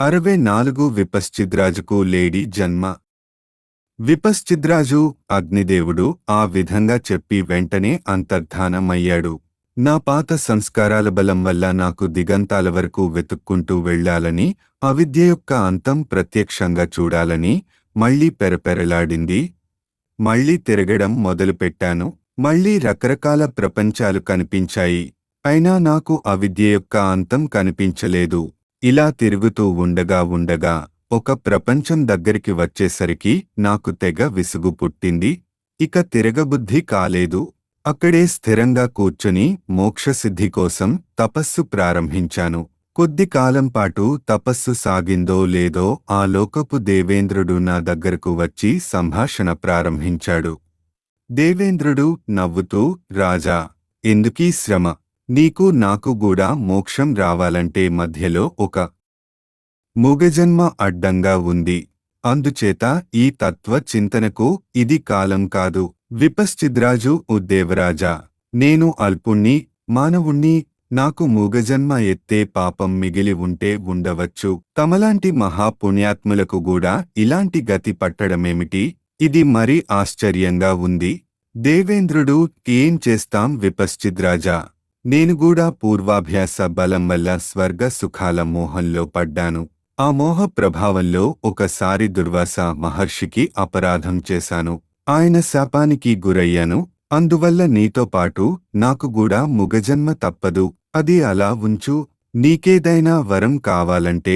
అరవై నాలుగు విపశ్చిద్రాజుకు లేడీ జన్మ విపశ్చిద్రాజు అగ్నిదేవుడు ఆ విధంగా చెప్పి వెంటనే అంతర్ధానమయ్యాడు నా పాత సంస్కారాల బలం వల్ల నాకు దిగంతాల వరకు వెతుక్కుంటూ వెళ్ళాలని అవిద్య యొక్క అంతం ప్రత్యక్షంగా చూడాలని మళ్ళీ పెరపెరలాడింది మళ్ళీ తిరగడం మొదలుపెట్టాను మళ్ళీ రకరకాల ప్రపంచాలు కనిపించాయి అయినా నాకు అవిద్య యొక్క అంతం కనిపించలేదు ఇలా తిరుగుతూ ఉండగా ఉండగా ఒక ప్రపంచం దగ్గరికి వచ్చేసరికి నాకు తెగ విసుగు పుట్టింది ఇక తిరగబుద్ధి కాలేదు అక్కడే స్థిరంగా కూర్చుని మోక్షసిద్ధి కోసం తపస్సు ప్రారంభించాను కొద్ది కాలం పాటు తపస్సు సాగిందో లేదో ఆ లోకపు దేవేంద్రుడు నా దగ్గరకు వచ్చి సంభాషణ ప్రారంభించాడు దేవేంద్రుడు నవ్వుతూ రాజా ఎందుకీ శ్రమ నీకు నాకు కూడా మోక్షం రావాలంటే మధ్యలో ఒక మూగజన్మ అడ్డంగా ఉంది అందుచేత ఈ తత్వ చింతనకు ఇది కాలం కాదు విపశ్చిద్రాజు ఉద్దేవరాజా నేను అల్పుణ్ణి మానవుణ్ణి నాకు మూగజన్మ ఎత్తే పాపం మిగిలి ఉంటే ఉండవచ్చు తమలాంటి మహాపుణ్యాత్ములకు కూడా ఇలాంటి గతి పట్టడమేమిటి ఇది మరి ఆశ్చర్యంగా ఉంది దేవేంద్రుడు ఏం చేస్తాం విపశ్చిద్రాజా నేను కూడా పూర్వాభ్యాస బలం వల్ల స్వర్గ సుఖాల మోహంలో పడ్డాను ఆ మోహ ప్రభావంలో ఒకసారి దుర్వాస మహర్షికి అపరాధం చేశాను ఆయన శాపానికి గురయ్యాను అందువల్ల నీతో పాటు నాకు కూడా ముగజన్మ తప్పదు అది అలా ఉంచు నీకేదైనా వరం కావాలంటే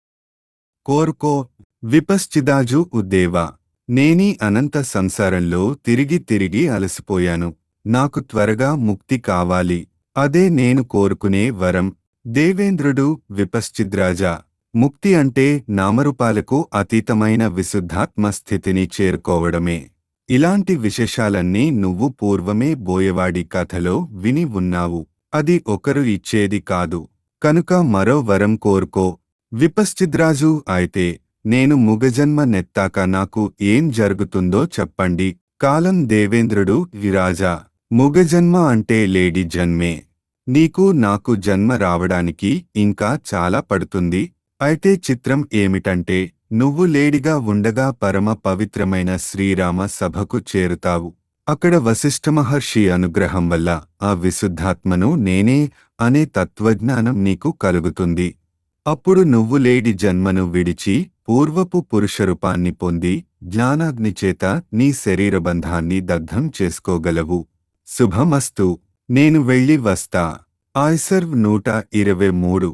కోరుకో విపశ్చిదాజు ఉద్దేవా నేనీ అనంత సంసారంలో తిరిగి తిరిగి అలసిపోయాను నాకు త్వరగా ముక్తి కావాలి అదే నేను కోరుకునే వరం దేవేంద్రుడు విపశ్చిద్రాజా ముక్తి అంటే నామరూపాలకు అతీతమైన విశుద్ధాత్మ స్థితిని చేరుకోవడమే ఇలాంటి విశేషాలన్నీ నువ్వు పూర్వమే బోయవాడి కథలో విని ఉన్నావు అది ఒకరు ఇచ్చేది కాదు కనుక మరో వరం కోరుకో విపశ్చిద్రాజు అయితే నేను ముగజన్మ నెత్తాక నాకు ఏం జరుగుతుందో చెప్పండి కాలం దేవేంద్రుడు విరాజా ముగజన్మ అంటే లేడి జన్మే నీకు నాకు జన్మ రావడానికి ఇంకా చాలా పడుతుంది అయితే చిత్రం ఏమిటంటే నువ్వు లేడిగా ఉండగా పరమ పవిత్రమైన శ్రీరామ సభకు చేరుతావు అక్కడ వశిష్ఠ మహర్షి అనుగ్రహం వల్ల ఆ విశుద్ధాత్మను నేనే అనే తత్వజ్ఞానం నీకు కలుగుతుంది అప్పుడు నువ్వు లేడి జన్మను విడిచి పూర్వపు పురుషరూపాన్ని పొంది జ్ఞానాగ్ని చేత నీ శరీరబంధాన్ని దగ్ధం చేసుకోగలవు శుభమస్తు నేను వెళ్ళి వస్తా ఆయ్సర్వ్ నూట ఇరవై మూడు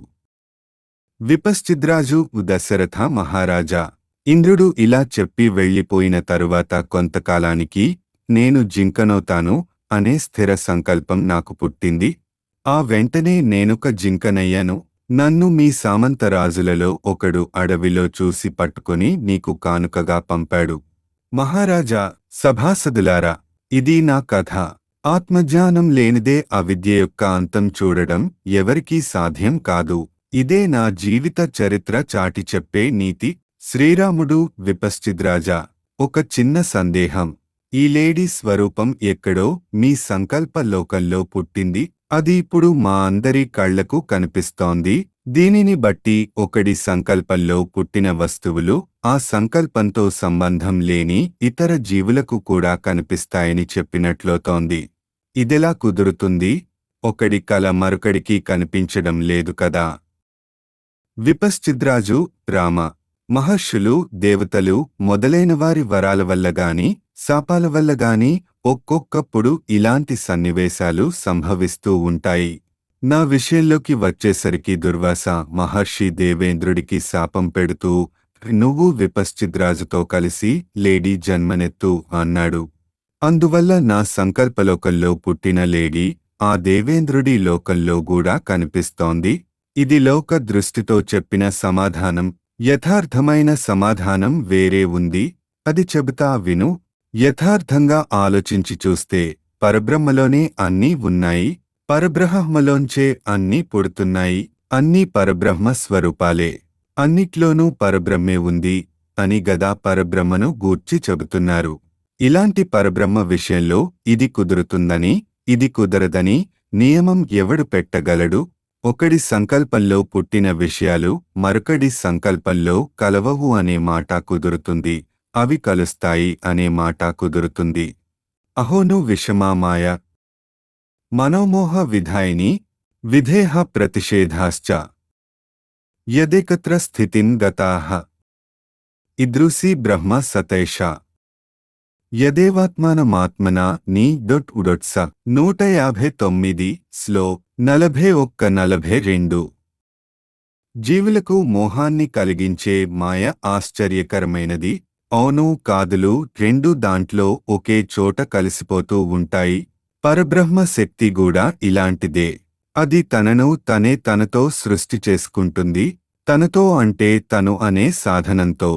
విపశ్చిద్రాజు దశరథ మహారాజా ఇంద్రుడు ఇలా చెప్పి వెళ్ళిపోయిన తరువాత కొంతకాలానికి నేను జింకనవుతాను అనే స్థిర సంకల్పం నాకు పుట్టింది ఆ వెంటనే నేనొక జింకనయ్యాను నన్ను మీ సామంతరాజులలో ఒకడు అడవిలో చూసి పట్టుకొని నీకు కానుకగా పంపాడు మహారాజా సభాసదులారా ఇది నా కథ ఆత్మజ్ఞానం లేనిదే అవిద్య యొక్క అంతం చూడడం ఎవరికీ సాధ్యం కాదు ఇదే నా జీవిత చరిత్ర చాటి చెప్పే నీతి శ్రీరాముడు విపశ్చిద్రాజా ఒక చిన్న సందేహం ఈ లేడీ స్వరూపం ఎక్కడో మీ సంకల్ప లోకంలో పుట్టింది అది ఇప్పుడు మా అందరి కళ్లకు కనిపిస్తోంది దీనిని బట్టి ఒకడి సంకల్పంలో పుట్టిన వస్తువులు ఆ సంకల్పంతో సంబంధం లేని ఇతర జీవులకు కూడా కనిపిస్తాయని చెప్పినట్లవుతోంది ఇదెలా కుదురుతుంది ఒకడి కల మరొకడికి కనిపించడం లేదు కదా విపశ్చిద్రాజు రామ మహర్షులు దేవతలు మొదలైన వారి వరాల వల్ల గాని శాపాల వల్ల గాని ఒక్కొక్కప్పుడు ఇలాంటి సన్నివేశాలు సంభవిస్తూ ఉంటాయి నా విషయంలోకి వచ్చేసరికి దుర్వాస మహర్షి దేవేంద్రుడికి శాపం పెడుతూ నువ్వు విపశ్చిద్రాజుతో కలిసి లేడీ జన్మనెత్తు అన్నాడు అందువల్ల నా సంకల్పలోకంలో పుట్టిన లేడీ ఆ దేవేంద్రుడి లోకంలో కూడా కనిపిస్తోంది ఇది లోక దృష్టితో చెప్పిన సమాధానం యథార్థమైన సమాధానం వేరే ఉంది అది చెబుతా విను యథార్థంగా ఆలోచించి చూస్తే పరబ్రహ్మలోనే అన్నీ ఉన్నాయి పరబ్రహ్మలోంచే అన్నీ పుడుతున్నాయి అన్నీ పరబ్రహ్మ స్వరూపాలే అన్నిట్లోనూ పరబ్రహ్మే ఉంది అని గదా పరబ్రహ్మను గూర్చి చెబుతున్నారు ఇలాంటి పరబ్రహ్మ విషయంలో ఇది కుదురుతుందని ఇది కుదరదని నియమం ఎవడు పెట్టగలడు ఒకడి సంకల్పంలో పుట్టిన విషయాలు మరొకడి సంకల్పంలో కలవవు అనే మాట కుదురుతుంది అవి కలుస్తాయి అనే మాట కుదురుతుంది అహోను విషమామాయ మనోమోహ విధాయిని విధేహ ప్రతిషేధాశ్చ యదేకత్ర స్థితిం గతాః ఇదృశీ బ్రహ్మ సతైషా యదేవాత్మానమాత్మన నీ డొట్ ఉడొట్స నూట యాభై తొమ్మిది స్లో నలభై ఒక్క నలభై రెండు జీవులకు మోహాన్ని కలిగించే మాయ ఆశ్చర్యకరమైనది అవును కాదులు రెండు దాంట్లో ఒకే చోట కలిసిపోతూ ఉంటాయి పరబ్రహ్మ శక్తి కూడా ఇలాంటిదే అది తనను తనే తనతో సృష్టి చేసుకుంటుంది తనతో అంటే తను అనే సాధనంతో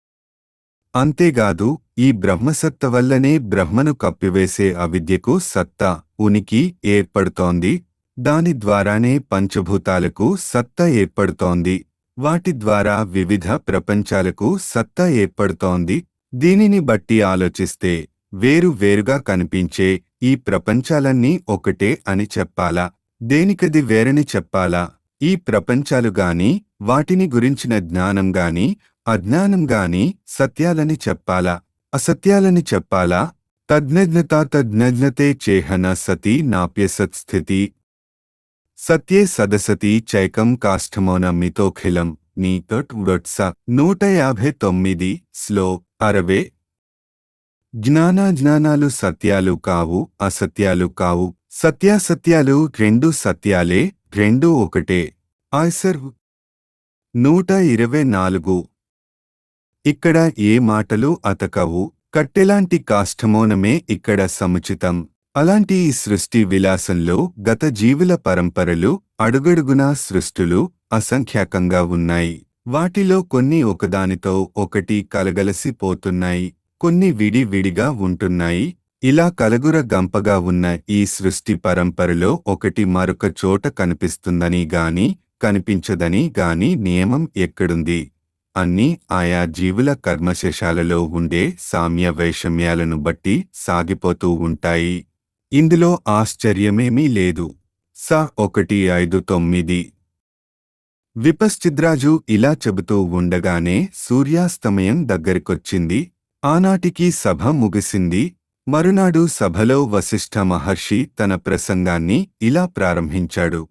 అంతేగాదు ఈ బ్రహ్మసత్త వల్లనే బ్రహ్మను కప్పివేసే అవిద్యకు సత్తా ఉనికి ఏర్పడుతోంది దాని ద్వారానే పంచభూతాలకు సత్తా ఏర్పడుతోంది వాటి ద్వారా వివిధ ప్రపంచాలకు సత్తా ఏర్పడుతోంది దీనిని బట్టి ఆలోచిస్తే వేరు వేరుగా కనిపించే ఈ ప్రపంచాలన్నీ ఒకటే అని చెప్పాలా దేనికది వేరని చెప్పాలా ఈ ప్రపంచాలు గాని వాటిని గురించిన జ్ఞానం గాని అజ్ఞానం గాని సత్యాలని చెప్పాలా అసత్యాలని చెప్పాలా తజ్ఞజ్ఞతా తజ్ఞజ్ఞతే చేహన సతి నాప్యసత్స్థితి సత్యే సదసతి చైకం కాష్ఠమోన మితోఖిలం నీ తట్ ఉడట్స నూట యాభై తొమ్మిది స్లో అరవే జ్ఞానాజ్ఞానాలు సత్యాలు కావు అసత్యాలు కావు సత్యాసత్యాలు రెండు సత్యాలే రెండు ఒకటే ఆయ్సర్ నూట ఇరవై నాలుగు ఇక్కడ ఏ మాటలు అతకవు కట్టెలాంటి కాష్ఠమోనమే ఇక్కడ సముచితం అలాంటి ఈ సృష్టి విలాసంలో గత జీవుల పరంపరలు అడుగడుగునా సృష్టులు అసంఖ్యాకంగా ఉన్నాయి వాటిలో కొన్ని ఒకదానితో ఒకటి కలగలసిపోతున్నాయి కొన్ని విడి విడిగా ఉంటున్నాయి ఇలా కలగుర గంపగా ఉన్న ఈ సృష్టి పరంపరలో ఒకటి మరొక చోట కనిపిస్తుందని గాని కనిపించదని గాని నియమం ఎక్కడుంది అన్నీ ఆయా జీవుల కర్మశేషాలలో ఉండే సామ్య వైషమ్యాలను బట్టి సాగిపోతూ ఉంటాయి ఇందులో ఆశ్చర్యమేమీ లేదు స ఒకటి ఐదు తొమ్మిది విపశ్చిద్రాజు ఇలా చెబుతూ ఉండగానే సూర్యాస్తమయం దగ్గరికొచ్చింది ఆనాటికి సభ ముగిసింది మరునాడు సభలో వశిష్ఠ మహర్షి తన ప్రసంగాన్ని ఇలా ప్రారంభించాడు